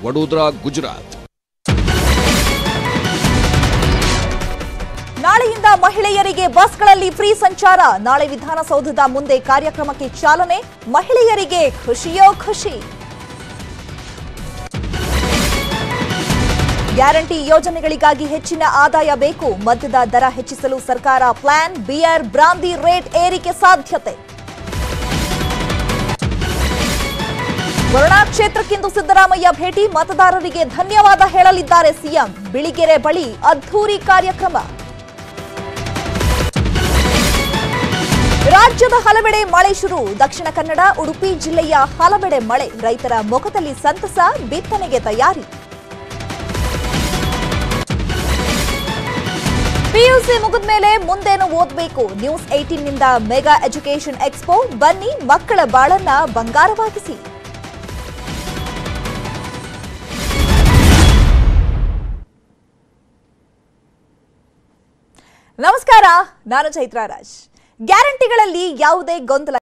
ವಡೋದರಾ ಗುಜರಾತ್ ನಾಳೆಯಿಂದ ಮಹಿಳೆಯರಿಗೆ ಬಸ್ಗಳಲ್ಲಿ ಫ್ರೀ ಸಂಚಾರ ನಾಳೆ ವಿಧಾನಸೌಧದ ಮುಂದೆ ಕಾರ್ಯಕ್ರಮಕ್ಕೆ ಚಾಲನೆ ಮಹಿಳೆಯರಿಗೆ ಖುಷಿಯೋ ಖುಷಿ ಗ್ಯಾರಂಟಿ ಯೋಜನೆಗಳಿಗಾಗಿ ಹೆಚ್ಚಿನ ಆದಾಯ ಬೇಕು ಮದ್ಯದ ದರ ಹೆಚ್ಚಿಸಲು ಸರ್ಕಾರ ಪ್ಲಾನ್ ಬಿಯರ್ ಬ್ರಾಂದಿ ರೇಟ್ ಏರಿಕೆ ಸಾಧ್ಯತೆ ವರುಣಾ ಕ್ಷೇತ್ರಕ್ಕಿಂದು ಸಿದ್ದರಾಮಯ್ಯ ಭೇಟಿ ಮತದಾರರಿಗೆ ಧನ್ಯವಾದ ಹೇಳಲಿದ್ದಾರೆ ಸಿಎಂ ಬಿಳಿಗೆರೆ ಬಳಿ ಅದ್ಧೂರಿ ಕಾರ್ಯಕ್ರಮ ರಾಜ್ಯದ ಹಲವೆಡೆ ಮಳೆ ಶುರು ದಕ್ಷಿಣ ಕನ್ನಡ ಉಡುಪಿ ಜಿಲ್ಲೆಯ ಹಲವೆಡೆ ಮಳೆ ರೈತರ ಮೊಗದಲ್ಲಿ ಸಂತಸ ಬಿತ್ತನೆಗೆ ತಯಾರಿ ಪಿಯುಸಿ ಮುಗಿದ್ಮೇಲೆ ಮುಂದೇನು ಓದ್ಬೇಕು ನ್ಯೂಸ್ ಏಟೀನ್ ನಿಂದ ಮೆಗಾ ಎಜುಕೇಶನ್ ಎಕ್ಸ್ಪೋ ಬನ್ನಿ ಮಕ್ಕಳ ಬಾಳನ್ನ ಬಂಗಾರವಾಗಿಸಿ ನಮಸ್ಕಾರ ನಾನು ಚೈತ್ರಾ ರಾಜ್ ಗ್ಯಾರಂಟಿಗಳಲ್ಲಿ ಯಾವುದೇ ಗೊಂದಲ